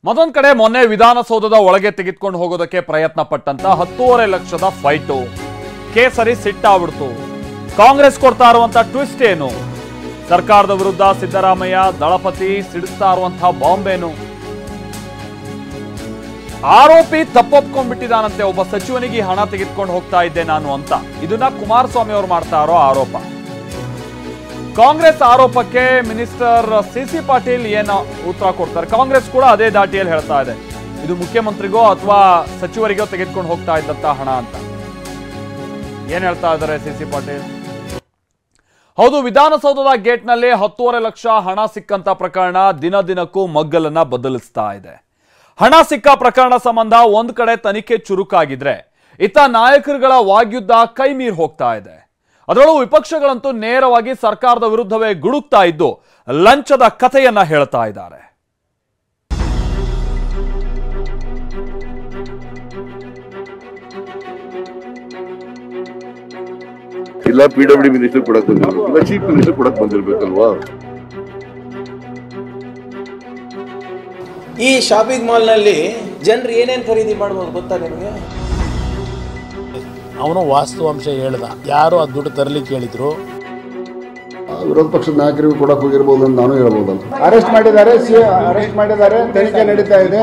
ಮತ್ತೊಂದ್ ಕಡೆ ಮೊನ್ನೆ ವಿಧಾನಸೌಧದ ಒಳಗೆ ತೆಗೆದುಕೊಂಡು ಹೋಗೋದಕ್ಕೆ ಪ್ರಯತ್ನ ಪಟ್ಟಂತ ಹತ್ತೂವರೆ ಲಕ್ಷದ ಫೈಟು ಕೇಸರಿ ಸಿಟ್ಟಾಗ್ಬಿಡ್ತು ಕಾಂಗ್ರೆಸ್ ಕೊಡ್ತಾ ಇರುವಂತ ಟ್ವಿಸ್ಟ್ ಏನು ಸರ್ಕಾರದ ವಿರುದ್ಧ ಸಿದ್ದರಾಮಯ್ಯ ದಳಪತಿ ಸಿಡಿಸ್ತಾ ಇರುವಂತಹ ಬಾಂಬೇನು ಆರೋಪಿ ತಪ್ಪೊಪ್ಕೊಂಡ್ಬಿಟ್ಟಿದಾನಂತೆ ಒಬ್ಬ ಸಚಿವನಿಗೆ ಈ ಹಣ ತೆಗೆದುಕೊಂಡು ಹೋಗ್ತಾ ಇದ್ದೆ ನಾನು ಅಂತ ಇದನ್ನ ಕುಮಾರಸ್ವಾಮಿ ಅವರು ಮಾಡ್ತಾ ಇರೋ ಆರೋಪ ಕಾಂಗ್ರೆಸ್ ಆರೋಪಕ್ಕೆ ಮಿನಿಸ್ಟರ್ ಸಿ ಸಿ ಪಾಟೀಲ್ ಏನು ಉತ್ತರ ಕೊಡ್ತಾರೆ ಕಾಂಗ್ರೆಸ್ ಕೂಡ ಅದೇ ದಾಟಿಯಲ್ಲಿ ಹೇಳ್ತಾ ಇದೆ ಇದು ಮುಖ್ಯಮಂತ್ರಿಗೋ ಅಥವಾ ಸಚಿವರಿಗೋ ತೆಗೆದುಕೊಂಡು ಹೋಗ್ತಾ ಇದ್ದಂತ ಹಣ ಅಂತ ಏನ್ ಹೇಳ್ತಾ ಇದ್ದಾರೆ ಸಿ ಸಿ ಪಾಟೀಲ್ ಹೌದು ವಿಧಾನಸೌಧದ ಗೇಟ್ನಲ್ಲಿ ಹತ್ತೂವರೆ ಲಕ್ಷ ಹಣ ಸಿಕ್ಕಂತ ಪ್ರಕರಣ ದಿನ ದಿನಕ್ಕೂ ಮಗ್ಗಲನ್ನ ಬದಲಿಸ್ತಾ ಇದೆ ಹಣ ಸಿಕ್ಕ ಪ್ರಕರಣ ಸಂಬಂಧ ಒಂದ್ ಕಡೆ ತನಿಖೆ ಚುರುಕಾಗಿದ್ರೆ ಇತ್ತ ನಾಯಕರುಗಳ ವಾಗ್ಯುದ್ಧ ಕೈ ಮೀರ್ ಹೋಗ್ತಾ ಇದೆ ಅದರಲ್ಲೂ ವಿಪಕ್ಷಗಳಂತೂ ನೇರವಾಗಿ ಸರ್ಕಾರದ ವಿರುದ್ಧವೇ ಗುಡುಕ್ತಾ ಇದ್ದು ಲಂಚದ ಕಥೆಯನ್ನ ಹೇಳ್ತಾ ಇದ್ದಾರೆ ಇಲ್ಲ ಪಿ ಡಬ್ಲ್ಯೂ ಮಿನಿಸ್ಟರ್ ಕೊಡಕ್ ಬಂದಿರ್ಬೇಕು ಇಲ್ಲ ಚೀಫ್ ಮಿನಿಸ್ಟರ್ ಕೊಡಕ್ ಬಂದಿರ್ಬೇಕಲ್ವಾ ಈ ಶಾಪಿಂಗ್ ಮಾಲ್ನಲ್ಲಿ ಜನರು ಏನೇನು ಖರೀದಿ ಮಾಡ್ಬೋದು ಗೊತ್ತಾ ನಿಮಗೆ ಅವನು ವಾಸ್ತವಾಂಶ ಹೇಳ್ದ ಯಾರು ಆ ದುಡ್ಡು ತರಲಿಕ್ಕೆ ಹೇಳಿದ್ರು ವಿರೋಧ ಪಕ್ಷದ ನಾಯಕರಿಗೂ ಕೊಡಕ್ ಹೋಗಿರ್ಬೋದು ಅಂತ ನಾನು ಹೇಳ್ಬೋದಲ್ಲ ಅರೆಸ್ಟ್ ಮಾಡಿದ್ದಾರೆ ಅರೆಸ್ಟ್ ಮಾಡಿದ್ದಾರೆ ತನಿಖೆ ನಡೀತಾ ಇದೆ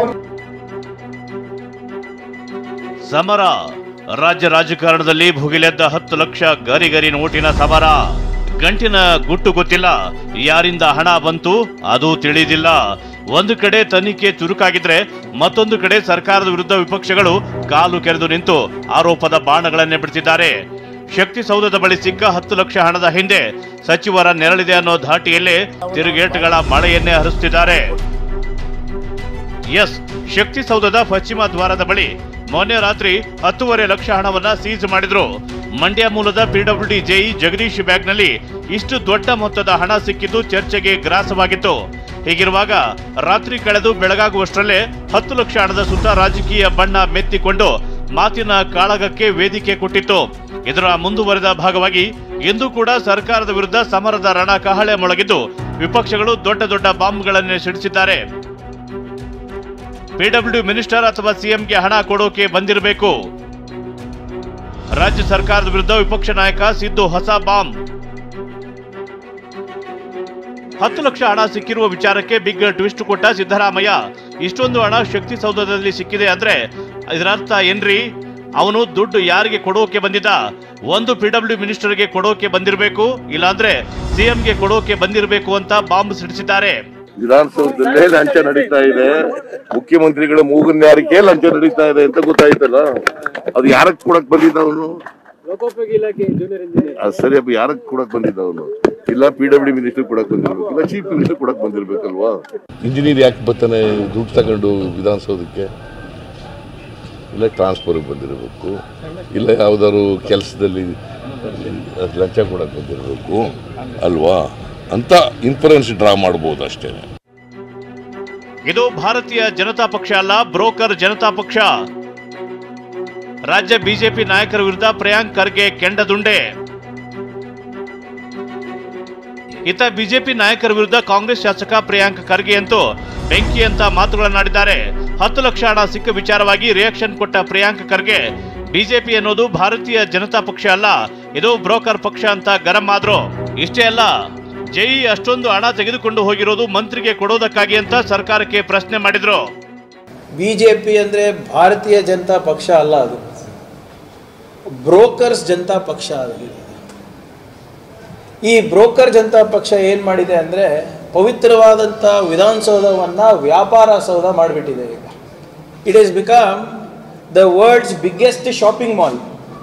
ಸಮರ ರಾಜ್ಯ ರಾಜಕಾರಣದಲ್ಲಿ ಭುಗಿಲೆದ್ದ ಹತ್ತು ಲಕ್ಷ ಗರಿ ಗರಿ ನೋಟಿನ ಸಮರ ಗಂಟಿನ ಗುಟ್ಟು ಗೊತ್ತಿಲ್ಲ ಯಾರಿಂದ ಹಣ ಬಂತು ಅದು ತಿಳಿದಿಲ್ಲ ಒಂದು ಕಡೆ ತನಿಖೆ ಚುರುಕಾಗಿದ್ರೆ ಮತ್ತೊಂದು ಕಡೆ ಸರ್ಕಾರದ ವಿರುದ್ಧ ವಿಪಕ್ಷಗಳು ಕಾಲು ಕೆರೆದು ನಿಂತು ಆರೋಪದ ಬಾಣಗಳನ್ನೇ ಬಿಡ್ತಿದ್ದಾರೆ ಶಕ್ತಿ ಸೌಧದ ಬಳಿ ಸಿಕ್ಕ ಹತ್ತು ಲಕ್ಷ ಹಣದ ಹಿಂದೆ ಸಚಿವರ ನೆರಳಿದೆ ಅನ್ನೋ ಧಾಟಿಯಲ್ಲೇ ತಿರುಗೇಟುಗಳ ಮಳೆಯನ್ನೇ ಹರಿಸುತ್ತಿದ್ದಾರೆ ಎಸ್ ಶಕ್ತಿ ಸೌಧದ ಪಶ್ಚಿಮ ದ್ವಾರದ ಬಳಿ ಮೊನ್ನೆ ರಾತ್ರಿ ಹತ್ತೂವರೆ ಲಕ್ಷ ಹಣವನ್ನ ಸೀಸ್ ಮಾಡಿದ್ರು ಮಂಡ್ಯ ಮೂಲದ ಪಿಡಬ್ಲ್ಯೂಡಿ ಜೆಇ ಜಗದೀಶ್ ಬ್ಯಾಗ್ನಲ್ಲಿ ಇಷ್ಟು ದೊಡ್ಡ ಮೊತ್ತದ ಹಣ ಸಿಕ್ಕಿದ್ದು ಚರ್ಚೆಗೆ ಗ್ರಾಸವಾಗಿತ್ತು ಹೀಗಿರುವಾಗ ರಾತ್ರಿ ಕಳೆದು ಬೆಳಗಾಗುವಷ್ಟರಲ್ಲೇ ಹತ್ತು ಲಕ್ಷ ಹಣದ ಸುತ್ತ ರಾಜಕೀಯ ಬಣ್ಣ ಮೆತ್ತಿಕೊಂಡು ಮಾತಿನ ಕಾಳಗಕ್ಕೆ ವೇದಿಕೆ ಕೊಟ್ಟಿತ್ತು ಇದರ ಮುಂದುವರೆದ ಭಾಗವಾಗಿ ಇಂದು ಕೂಡ ಸರ್ಕಾರದ ವಿರುದ್ಧ ಸಮರದ ರಣ ಕಹಳೆ ಮೊಳಗಿದ್ದು ವಿಪಕ್ಷಗಳು ದೊಡ್ಡ ದೊಡ್ಡ ಬಾಂಬ್ಗಳನ್ನೇ ಸಿಡಿಸಿದ್ದಾರೆ ಪಿಡಬ್ಲ್ಯೂ ಮಿನಿಸ್ಟರ್ ಅಥವಾ ಸಿಎಂಗೆ ಹಣ ಕೊಡೋಕೆ ಬಂದಿರಬೇಕು ರಾಜ್ಯ ಸರ್ಕಾರದ ವಿರುದ್ಧ ವಿಪಕ್ಷ ನಾಯಕ ಸಿದ್ದು ಹೊಸ ಬಾಂಬ್ ಹತ್ತು ಲಕ್ಷ ಹಣ ಸಿಕ್ಕಿರುವ ವಿಚಾರಕ್ಕೆ ಬಿಗ್ ಟ್ವಿಸ್ಟ್ ಕೊಟ್ಟ ಸಿದ್ದರಾಮಯ್ಯ ಇಷ್ಟೊಂದು ಹಣ ಶಕ್ತಿ ಸೌಧದಲ್ಲಿ ಸಿಕ್ಕಿದೆ ಅಂದ್ರೆ ಇದರರ್ಥ ಏನ್ರಿ ಅವನು ದುಡ್ಡು ಯಾರಿಗೆ ಕೊಡೋಕೆ ಬಂದಿದ್ದ ಒಂದು ಪಿಡಬ್ಲ್ಯೂ ಮಿನಿಸ್ಟರ್ಗೆ ಕೊಡೋಕೆ ಬಂದಿರಬೇಕು ಇಲ್ಲಾಂದ್ರೆ ಸಿಎಂಗೆ ಕೊಡೋಕೆ ಬಂದಿರಬೇಕು ಅಂತ ಬಾಂಬ್ ಸಿಡಿಸಿದ್ದಾರೆ ವಿಧಾನಸೌಧದಲ್ಲೇ ಲಂಚ ನಡೀತಾ ಇದೆ ಮುಖ್ಯಮಂತ್ರಿಗಳ ಮೂಗನ್ಯಾರಿಕೆ ಲಂಚ ನಡೀತಾ ಇದೆ ಅಂತ ಗೊತ್ತಾಯ್ತಲ್ಲ ಅದು ಯಾರಕ್ ಕೊಡಕ್ ಬಂದಿದ್ದ ಅವನು ಅದು ಸರಿ ಅಪ್ಪ ಯಾರಕ್ ಕೊಡಕ್ ಬಂದಿದ್ದ ಅವನು ಇಲ್ಲ ಪಿ ಡಬ್ಲ್ಯೂ ಮಿನಿಸ್ಟರ್ ಕೊಡಕ್ ಬಂದಿರ್ಬೇಕು ಇಲ್ಲ ಚೀಫ್ ಮಿನಿಸ್ಟರ್ ಕೊಡಕ್ ಬಂದಿರ್ಬೇಕಲ್ವಾ ಇಂಜಿನಿಯರ್ ಯಾಕೆ ಬರ್ತಾನೆ ದುಡ್ಡು ತಗೊಂಡು ವಿಧಾನಸೌಧಕ್ಕೆ ಇಲ್ಲ ಟ್ರಾನ್ಸ್ಫರ್ಗೆ ಬಂದಿರಬೇಕು ಇಲ್ಲ ಯಾವುದಾದ್ರು ಕೆಲಸದಲ್ಲಿ ಲಂಚ ಕೊಡಕ್ಕೆ ಬಂದಿರಬೇಕು ಅಲ್ವಾ ಅಂತ ಇನ್ಫರೆನ್ಸ್ ಡ್ರಾ ಮಾಡ್ಬೋದು ಅಷ್ಟೇ ಇದು ಭಾರತೀಯ ಜನತಾ ಪಕ್ಷ ಅಲ್ಲ ಬ್ರೋಕರ್ ಜನತಾ ಪಕ್ಷ ರಾಜ್ಯ ಬಿಜೆಪಿ ನಾಯಕರ ವಿರುದ್ಧ ಪ್ರಿಯಾಂಕ್ ಖರ್ಗೆ ಕೆಂಡದುಂಡೆ ಇತ ಬಿಜೆಪಿ ನಾಯಕರ ವಿರುದ್ಧ ಕಾಂಗ್ರೆಸ್ ಶಾಸಕ ಪ್ರಿಯಾಂಕ್ ಖರ್ಗೆ ಅಂತೂ ಬೆಂಕಿ ಅಂತ ಮಾತುಗಳನ್ನಾಡಿದ್ದಾರೆ ಹತ್ತು ಲಕ್ಷ ಹಣ ಸಿಕ್ಕ ವಿಚಾರವಾಗಿ ರಿಯಾಕ್ಷನ್ ಕೊಟ್ಟ ಪ್ರಿಯಾಂಕ್ ಖರ್ಗೆ ಬಿಜೆಪಿ ಅನ್ನೋದು ಭಾರತೀಯ ಜನತಾ ಪಕ್ಷ ಅಲ್ಲ ಇದು ಬ್ರೋಕರ್ ಪಕ್ಷ ಅಂತ ಗರಂ ಆದ್ರು ಇಷ್ಟೇ ಅಲ್ಲ ಜೈ ಅಷ್ಟೊಂದು ಹಣ ತೆಗೆದುಕೊಂಡು ಹೋಗಿರೋದು ಮಂತ್ರಿಗೆ ಕೊಡೋದಕ್ಕಾಗಿ ಅಂತ ಸರ್ಕಾರಕ್ಕೆ ಪ್ರಶ್ನೆ ಮಾಡಿದ್ರು ಬಿ ಜೆ ಪಿ ಅಂದರೆ ಭಾರತೀಯ ಜನತಾ ಪಕ್ಷ ಅಲ್ಲ ಅದು ಬ್ರೋಕರ್ಸ್ ಜನತಾ ಪಕ್ಷ ಅದು ಈ ಬ್ರೋಕರ್ ಜನತಾ ಪಕ್ಷ ಏನು ಮಾಡಿದೆ ಅಂದರೆ ಪವಿತ್ರವಾದಂಥ ವಿಧಾನಸೌಧವನ್ನು ವ್ಯಾಪಾರ ಸೌಧ ಮಾಡಿಬಿಟ್ಟಿದೆ ಈಗ it is become the world's biggest shopping mall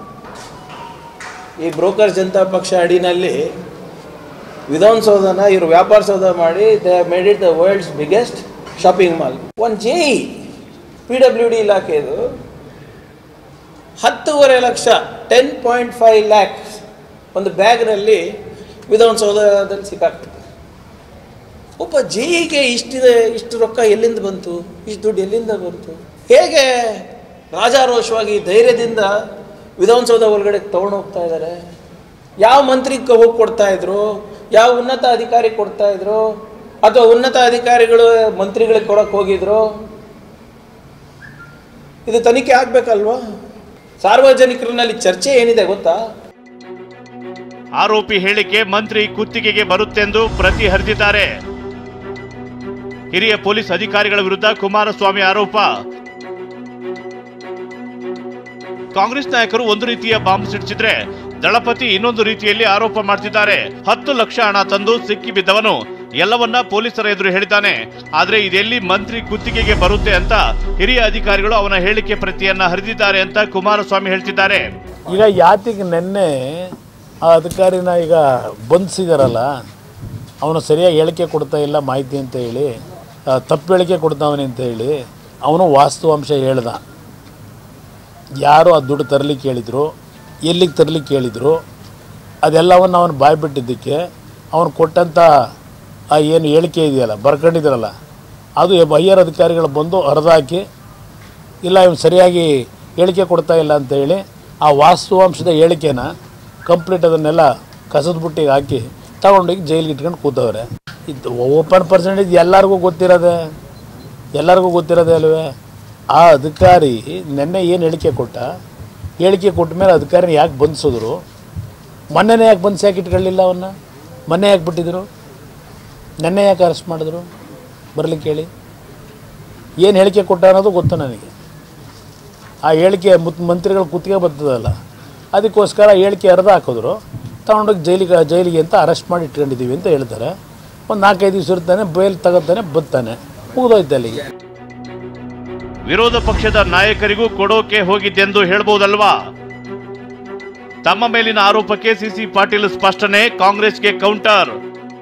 ಈ ಬ್ರೋಕರ್ ಜನತಾ ಪಕ್ಷ ಅಡಿನಲ್ಲಿ ವಿಧಾನಸೌಧನ ಇವರು ವ್ಯಾಪಾರ ಸೌಧ ಮಾಡಿ they made it the world's biggest shopping mall ಒಂದು J E P W D ಇಲಾಖೆದು ಹತ್ತೂವರೆ ಲಕ್ಷ ಟೆನ್ ಪಾಯಿಂಟ್ ಫೈವ್ ಲ್ಯಾಕ್ಸ್ ಒಂದು ಬ್ಯಾಗ್ನಲ್ಲಿ ವಿಧಾನಸೌಧದಲ್ಲಿ ಸಿಕ್ಕಾಗ್ತದೆ ಒಬ್ಬ ಜೆ ಇಗೆ ಇಷ್ಟಿದೆ ಇಷ್ಟು ರೊಕ್ಕ ಎಲ್ಲಿಂದ ಬಂತು ಇಷ್ಟು ದುಡ್ಡು ಎಲ್ಲಿಂದ ಬಂತು ಹೇಗೆ ರಾಜಾರೋಷವಾಗಿ ಧೈರ್ಯದಿಂದ ವಿಧಾನಸೌಧ ಒಳಗಡೆ ತೊಗೊಂಡು ಹೋಗ್ತಾ ಇದ್ದಾರೆ ಯಾವ ಮಂತ್ರಿಗೆ ಹೋಗಿ ಕೊಡ್ತಾ ಇದ್ರು ಯಾವ ಉನ್ನತ ಅಧಿಕಾರಿ ಕೊಡ್ತಾ ಇದ್ರು ಅಥವಾ ಉನ್ನತ ಅಧಿಕಾರಿಗಳು ಮಂತ್ರಿಗಳಿಗೆ ಕೊಡಕ್ಕೆ ಹೋಗಿದ್ರು ಇದು ತನಿಖೆ ಆಗಬೇಕಲ್ವಾ ಸಾರ್ವಜನಿಕರಲ್ಲಿ ಚರ್ಚೆ ಏನಿದೆ ಗೊತ್ತಾ ಆರೋಪಿ ಹೇಳಿಕೆ ಮಂತ್ರಿ ಕುತ್ತಿಗೆಗೆ ಬರುತ್ತೆಂದು ಪ್ರತಿಹರಿಸಿದ್ದಾರೆ ಹಿರಿಯ ಪೊಲೀಸ್ ಅಧಿಕಾರಿಗಳ ವಿರುದ್ಧ ಕುಮಾರಸ್ವಾಮಿ ಆರೋಪ ಕಾಂಗ್ರೆಸ್ ನಾಯಕರು ಒಂದು ರೀತಿಯ ಬಾಂಬ್ ಸಿಡಿಸಿದ್ರೆ ದಳಪತಿ ಇನ್ನೊಂದು ರೀತಿಯಲ್ಲಿ ಆರೋಪ ಮಾಡ್ತಿದ್ದಾರೆ ಹತ್ತು ಲಕ್ಷ ಹಣ ತಂದು ಸಿಕ್ಕಿ ಬಿದ್ದವನು ಎಲ್ಲವನ್ನ ಪೊಲೀಸರ ಎದುರು ಹೇಳಿದ್ದಾನೆ ಆದ್ರೆ ಇದೆಲ್ಲಿ ಮಂತ್ರಿ ಕುತ್ತಿಗೆಗೆ ಬರುತ್ತೆ ಅಂತ ಹಿರಿಯ ಅಧಿಕಾರಿಗಳು ಅವನ ಹೇಳಿಕೆ ಪ್ರತಿಯನ್ನ ಹರಿದಿದ್ದಾರೆ ಅಂತ ಕುಮಾರಸ್ವಾಮಿ ಹೇಳ್ತಿದ್ದಾರೆ ಈಗ ಯಾತಿಗೆ ನಿನ್ನೆ ಆ ಅಧಿಕಾರಿನ ಈಗ ಬಂಧಿಸಿದಾರಲ್ಲ ಅವನು ಸರಿಯಾಗಿ ಹೇಳಿಕೆ ಕೊಡ್ತಾ ಇಲ್ಲ ಮಾಹಿತಿ ಅಂತ ಹೇಳಿ ಆ, ತಪ್ಪು ಹೇಳಿಕೆ ಕೊಡ್ತಾವನೆ ಅಂತ ಹೇಳಿ ಅವನು ವಾಸ್ತವಾಂಶ ಹೇಳ್ದ ಯಾರು ಆ ದುಡ್ಡು ತರಲಿಕ್ಕೆ ಹೇಳಿದ್ರು ಎಲ್ಲಿಗೆ ತರಲಿಕ್ಕೆ ಹೇಳಿದ್ರು ಅದೆಲ್ಲವನ್ನು ಅವನು ಬಾಯ್ಬಿಟ್ಟಿದ್ದಕ್ಕೆ ಅವನು ಕೊಟ್ಟಂಥ ಆ ಏನು ಹೇಳಿಕೆ ಇದೆಯಲ್ಲ ಬರ್ಕೊಂಡಿದ್ರಲ್ಲ ಅದು ಹೈಯರ್ ಅಧಿಕಾರಿಗಳು ಬಂದು ಹರಿದಾಕಿ ಇಲ್ಲ ಇವ್ನು ಸರಿಯಾಗಿ ಹೇಳಿಕೆ ಕೊಡ್ತಾ ಇಲ್ಲ ಅಂತ ಹೇಳಿ ಆ ವಾಸ್ತವಾಂಶದ ಹೇಳಿಕೆನ ಕಂಪ್ಲೀಟ್ ಅದನ್ನೆಲ್ಲ ಕಸದ ಬುಟ್ಟಿಗೆ ಹಾಕಿ ತಗೊಂಡೋಗಿ ಜೈಲಿಗೆ ಇಟ್ಕೊಂಡು ಕೂತವ್ರೆ ಇದು ಓಪನ್ ಪರ್ಸೆಂಟೇಜ್ ಎಲ್ಲರಿಗೂ ಗೊತ್ತಿರೋದೆ ಎಲ್ಲರಿಗೂ ಗೊತ್ತಿರೋದೇ ಅಲ್ವೇ ಆ ಅಧಿಕಾರಿ ನಿನ್ನೆ ಏನು ಹೇಳಿಕೆ ಕೊಟ್ಟ ಹೇಳಿಕೆ ಕೊಟ್ಟ ಮೇಲೆ ಅಧಿಕಾರಿನ ಯಾಕೆ ಬಂಧಿಸಿದ್ರು ಮೊನ್ನೆನೇ ಯಾಕೆ ಬಂಧಿಸಿ ಯಾಕೆ ಇಟ್ಕೊಳ್ಳಿಲ್ಲ ಅವನ್ನ ಮೊನ್ನೆ ಯಾಕೆ ಬಿಟ್ಟಿದ್ರು ನೆನ್ನೆ ಯಾಕೆ ಅರೆಸ್ಟ್ ಮಾಡಿದ್ರು ಬರ್ಲಿಕ್ಕೆ ಹೇಳಿ ಏನು ಹೇಳಿಕೆ ಕೊಟ್ಟ ಅನ್ನೋದು ಗೊತ್ತು ನನಗೆ ಆ ಹೇಳಿಕೆ ಮುತ್ ಮಂತ್ರಿಗಳು ಕುತ್ತಿಗೆ ಬರ್ತದಲ್ಲ ಅದಕ್ಕೋಸ್ಕರ ಹೇಳಿಕೆ ಹರಿದು ಹಾಕಿದ್ರು ತಗೊಂಡೋಗಿ ಜೈಲಿಗೆ ಜೈಲಿಗೆ ಅಂತ ಅರೆಸ್ಟ್ ಮಾಡಿ ಇಟ್ಕೊಂಡಿದ್ದೀವಿ ಅಂತ ಹೇಳ್ತಾರೆ ಒಂದು ನಾಲ್ಕೈದು ದಿವಸ ಇರ್ತಾನೆ ಬೇಲ್ ತಗೋತಾನೆ ಬತ್ತಾನೆ ಮುಗಿದೋಯ್ತು ಅಲ್ಲಿಗೆ ವಿರೋಧ ಪಕ್ಷದ ನಾಯಕರಿಗೂ ಕೊಡೋಕೆ ಹೋಗಿದ್ದೆಂದು ಹೇಳ್ಬೋದಲ್ವಾ ತಮ್ಮ ಮೇಲಿನ ಆರೋಪಕ್ಕೆ ಸಿಸಿ ಪಾಟೀಲ್ ಸ್ಪಷ್ಟನೆ ಕಾಂಗ್ರೆಸ್ಗೆ ಕೌಂಟರ್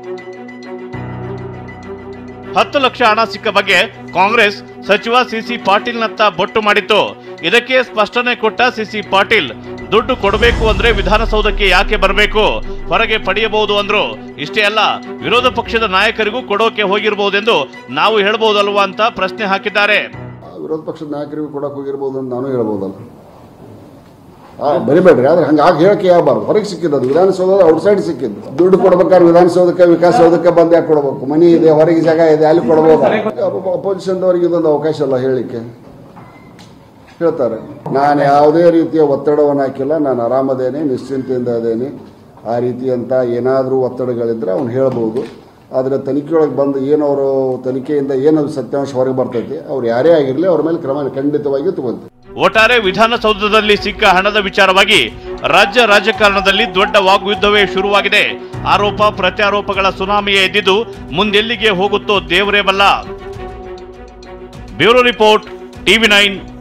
ಹತ್ತು ಲಕ್ಷ ಹಣ ಸಿಕ್ಕ ಬಗ್ಗೆ ಕಾಂಗ್ರೆಸ್ ಸಚಿವ ಸಿಸಿ ಪಾಟೀಲ್ನತ್ತ ಬೊಟ್ಟು ಮಾಡಿತ್ತು ಇದಕ್ಕೆ ಸ್ಪಷ್ಟನೆ ಕೊಟ್ಟ ಸಿಸಿ ಪಾಟೀಲ್ ದುಡ್ಡು ಕೊಡಬೇಕು ಅಂದ್ರೆ ವಿಧಾನಸೌಧಕ್ಕೆ ಯಾಕೆ ಬರಬೇಕು ಹೊರಗೆ ಪಡೆಯಬಹುದು ಅಂದ್ರು ಇಷ್ಟೇ ಅಲ್ಲ ವಿರೋಧ ಪಕ್ಷದ ನಾಯಕರಿಗೂ ಕೊಡೋಕೆ ಹೋಗಿರಬಹುದೆಂದು ನಾವು ಹೇಳ್ಬಹುದಲ್ವಾ ಅಂತ ಪ್ರಶ್ನೆ ಹಾಕಿದ್ದಾರೆ ವಿರೋಧ ಪಕ್ಷದ ನಾಯಕರಿಗೂ ಕೊಡಕ್ಕೆ ಹೋಗಿರ್ಬೋದು ಅಂತ ನಾನು ಹೇಳ್ಬೋದಲ್ಲ ಆ, ಬರಿಬೇಡ್ರಿ ಆದ್ರೆ ಹಂಗೆ ಆಗ ಹೇಳಿಕೆ ಆಗಬಾರ್ದು ಹೊರಗೆ ಸಿಕ್ಕಿದ್ದು ಅದು ವಿಧಾನಸೌಧದ ಔಟ್ಸೈಡ್ ಸಿಕ್ಕಿದ್ದು ದುಡ್ಡು ಕೊಡ್ಬೇಕಾದ್ರೆ ವಿಧಾನಸೌಧಕ್ಕೆ ವಿಕಾಸಸೌಧಕ್ಕೆ ಬಂದು ಯಾಕೆ ಕೊಡಬೇಕು ಮನಿ ಇದೆ ಹೊರಗೆ ಜಾಗ ಇದೆ ಅಲ್ಲಿ ಕೊಡ್ಬೋದು ಅಪೋಸಿಷನ್ದವರಿಗೆ ಇದೊಂದು ಅವಕಾಶ ಅಲ್ಲ ಹೇಳಿಕೆ ಹೇಳ್ತಾರೆ ನಾನು ಯಾವುದೇ ರೀತಿಯ ಒತ್ತಡವನ್ನು ಹಾಕಿಲ್ಲ ನಾನು ಆರಾಮದೇನೆ ನಿಶ್ಚಿಂತೆಯಿಂದ ಅದೇನೆ ಆ ರೀತಿಯಂತ ಏನಾದರೂ ಒತ್ತಡಗಳಿದ್ರೆ ಅವ್ನು ಹೇಳ್ಬೋದು ಆದರೆ ತನಿಖೆಯೊಳಗೆ ಬಂದು ಏನು ಅವರು ತನಿಖೆಯಿಂದ ಏನು ಸತ್ಯಾಂಶ ಹೊರಗೆ ಬರ್ತೈತಿ ಅವ್ರು ಯಾರೇ ಆಗಿರಲಿ ಅವ್ರ ಮೇಲೆ ಕ್ರಮ ಖಂಡಿತವಾಗಿ ತಗೊಂತೀವಿ ಒಟ್ಟಾರೆ ವಿಧಾನಸೌಧದಲ್ಲಿ ಸಿಕ್ಕ ಹಣದ ವಿಚಾರವಾಗಿ ರಾಜ್ಯ ರಾಜಕಾರಣದಲ್ಲಿ ದೊಡ್ಡ ವಾಗ್ಯುದ್ಧವೇ ಶುರುವಾಗಿದೆ ಆರೋಪ ಪ್ರತ್ಯಾರೋಪಗಳ ಸುನಾಮಿಯೇ ಎದ್ದಿದ್ದು ಮುಂದೆಲ್ಲಿಗೆ ಹೋಗುತ್ತೋ ದೇವರೇ ಬಲ್ಲ ಬ್ಯೂರೋ ರಿಪೋರ್ಟ್ ಟಿವಿ ನೈನ್